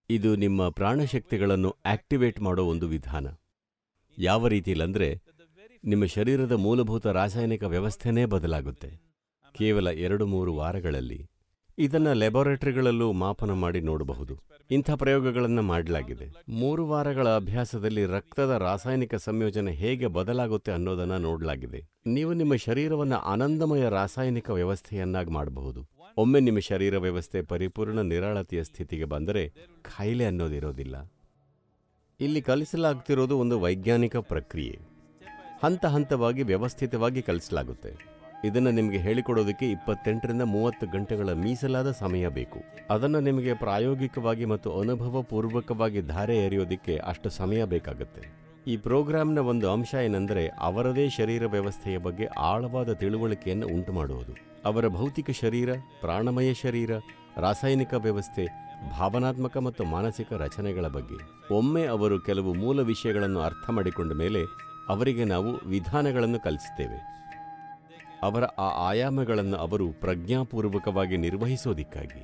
ಇದು ನಿಮ್ಮ ಪ್ರಾಣಶಕ್ತಿಗಳನ್ನು ಆಕ್ಟಿವೇಟ್ ಮಾಡೋ ಒಂದು ವಿಧಾನ ಯಾವ ರೀತಿಯಲ್ಲಂದ್ರೆ ನಿಮ್ಮ ಶರೀರದ ಮೂಲಭೂತ ರಾಸಾಯನಿಕ ವ್ಯವಸ್ಥೆನೇ ಬದಲಾಗುತ್ತೆ ಕೇವಲ ಎರಡು ಮೂರು ವಾರಗಳಲ್ಲಿ ಇದನ್ನ ಲ್ಯಾಬೊರೇಟರಿಗಳಲ್ಲೂ ಮಾಪನ ಮಾಡಿ ನೋಡಬಹುದು ಇಂಥ ಪ್ರಯೋಗಗಳನ್ನು ಮಾಡಲಾಗಿದೆ ಮೂರು ವಾರಗಳ ಅಭ್ಯಾಸದಲ್ಲಿ ರಕ್ತದ ರಾಸಾಯನಿಕ ಸಂಯೋಜನೆ ಹೇಗೆ ಬದಲಾಗುತ್ತೆ ಅನ್ನೋದನ್ನ ನೋಡಲಾಗಿದೆ ನೀವು ನಿಮ್ಮ ಶರೀರವನ್ನು ಆನಂದಮಯ ರಾಸಾಯನಿಕ ವ್ಯವಸ್ಥೆಯನ್ನಾಗಿ ಮಾಡಬಹುದು ಒಮ್ಮೆ ನಿಮ್ಮ ಶರೀರ ವ್ಯವಸ್ಥೆ ಪರಿಪೂರ್ಣ ನಿರಾಳತೆಯ ಸ್ಥಿತಿಗೆ ಬಂದರೆ ಖಾಯಿಲೆ ಅನ್ನೋದಿರೋದಿಲ್ಲ ಇಲ್ಲಿ ಕಲಿಸಲಾಗ್ತಿರೋದು ಒಂದು ವೈಜ್ಞಾನಿಕ ಪ್ರಕ್ರಿಯೆ ಹಂತ ಹಂತವಾಗಿ ವ್ಯವಸ್ಥಿತವಾಗಿ ಕಲಿಸಲಾಗುತ್ತೆ ಇದನ್ನು ನಿಮಗೆ ಹೇಳಿಕೊಡೋದಕ್ಕೆ ಇಪ್ಪತ್ತೆಂಟರಿಂದ ಮೂವತ್ತು ಗಂಟೆಗಳ ಮೀಸಲಾದ ಸಮಯ ಬೇಕು ಅದನ್ನು ನಿಮಗೆ ಪ್ರಾಯೋಗಿಕವಾಗಿ ಮತ್ತು ಅನುಭವಪೂರ್ವಕವಾಗಿ ಧಾರೆ ಎರೆಯೋದಕ್ಕೆ ಅಷ್ಟು ಸಮಯ ಬೇಕಾಗುತ್ತೆ ಈ ಪ್ರೋಗ್ರಾಂನ ಒಂದು ಅಂಶ ಏನೆಂದರೆ ಅವರದೇ ಶರೀರ ವ್ಯವಸ್ಥೆಯ ಬಗ್ಗೆ ಆಳವಾದ ತಿಳುವಳಿಕೆಯನ್ನು ಉಂಟು ಮಾಡುವುದು ಅವರ ಭೌತಿಕ ಶರೀರ ಪ್ರಾಣಮಯ ಶರೀರ ರಾಸಾಯನಿಕ ವ್ಯವಸ್ಥೆ ಭಾವನಾತ್ಮಕ ಮತ್ತು ಮಾನಸಿಕ ರಚನೆಗಳ ಬಗ್ಗೆ ಒಮ್ಮೆ ಅವರು ಕೆಲವು ಮೂಲ ವಿಷಯಗಳನ್ನು ಅರ್ಥ ಮಾಡಿಕೊಂಡ ಮೇಲೆ ಅವರಿಗೆ ನಾವು ವಿಧಾನಗಳನ್ನು ಕಲಿಸುತ್ತೇವೆ ಅವರ ಆ ಆಯಾಮಗಳನ್ನು ಅವರು ಪ್ರಜ್ಞಾಪೂರ್ವಕವಾಗಿ ನಿರ್ವಹಿಸೋದಿಕ್ಕಾಗಿ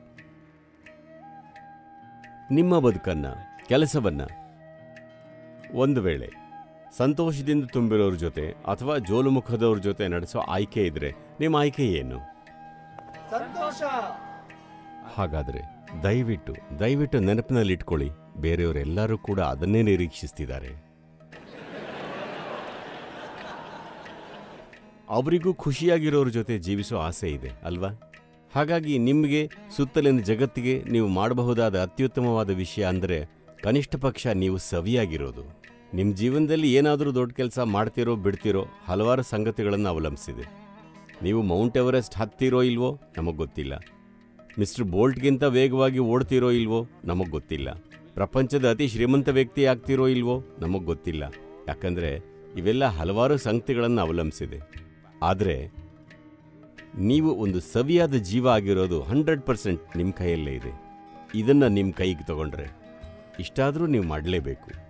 ನಿಮ್ಮ ಬದುಕನ್ನ ಕೆಲಸವನ್ನ ಒಂದು ವೇಳೆ ಸಂತೋಷದಿಂದ ತುಂಬಿರೋರ ಜೊತೆ ಅಥವಾ ಜೋಲುಮುಖದವ್ರ ಜೊತೆ ನಡೆಸೋ ಆಯ್ಕೆ ಇದ್ರೆ ನಿಮ್ಮ ಆಯ್ಕೆ ಏನು ಸಂತೋಷ ಹಾಗಾದ್ರೆ ದಯವಿಟ್ಟು ದಯವಿಟ್ಟು ನೆನಪಿನಲ್ಲಿಟ್ಕೊಳ್ಳಿ ಬೇರೆಯವರೆಲ್ಲರೂ ಕೂಡ ಅದನ್ನೇ ನಿರೀಕ್ಷಿಸ್ತಿದ್ದಾರೆ ಅವರಿಗೂ ಖುಷಿಯಾಗಿರೋರ ಜೊತೆ ಜೀವಿಸೋ ಆಸೆ ಇದೆ ಅಲ್ವಾ ಹಾಗಾಗಿ ನಿಮಗೆ ಸುತ್ತಲಿನ ಜಗತ್ತಿಗೆ ನೀವು ಮಾಡಬಹುದಾದ ಅತ್ಯುತ್ತಮವಾದ ವಿಷಯ ಅಂದರೆ ಕನಿಷ್ಠ ಪಕ್ಷ ನೀವು ಸವಿಯಾಗಿರೋದು ನಿಮ್ಮ ಜೀವನದಲ್ಲಿ ಏನಾದರೂ ದೊಡ್ಡ ಕೆಲಸ ಮಾಡ್ತಿರೋ ಬಿಡ್ತಿರೋ ಹಲವಾರು ಸಂಗತಿಗಳನ್ನು ಅವಲಂಬಿಸಿದೆ ನೀವು ಮೌಂಟ್ ಎವರೆಸ್ಟ್ ಹತ್ತಿರೋ ಇಲ್ವೋ ನಮಗೆ ಗೊತ್ತಿಲ್ಲ ಮಿಸ್ಟರ್ ಬೋಲ್ಟ್ಗಿಂತ ವೇಗವಾಗಿ ಓಡ್ತಿರೋ ಇಲ್ವೋ ನಮಗೆ ಗೊತ್ತಿಲ್ಲ ಪ್ರಪಂಚದ ಅತಿ ಶ್ರೀಮಂತ ವ್ಯಕ್ತಿ ಆಗ್ತಿರೋ ಇಲ್ವೋ ನಮಗೆ ಗೊತ್ತಿಲ್ಲ ಯಾಕಂದರೆ ಇವೆಲ್ಲ ಹಲವಾರು ಸಂಗತಿಗಳನ್ನು ಅವಲಂಬಿಸಿದೆ ಆದರೆ ನೀವು ಒಂದು ಸವಿಯಾದ ಜೀವ ಆಗಿರೋದು ಹಂಡ್ರೆಡ್ ಪರ್ಸೆಂಟ್ ನಿಮ್ಮ ಕೈಯಲ್ಲೇ ಇದೆ ಇದನ್ನು ನಿಮ್ಮ ಕೈಗೆ ತಗೊಂಡ್ರೆ ಇಷ್ಟಾದರೂ ನೀವು ಮಾಡಲೇಬೇಕು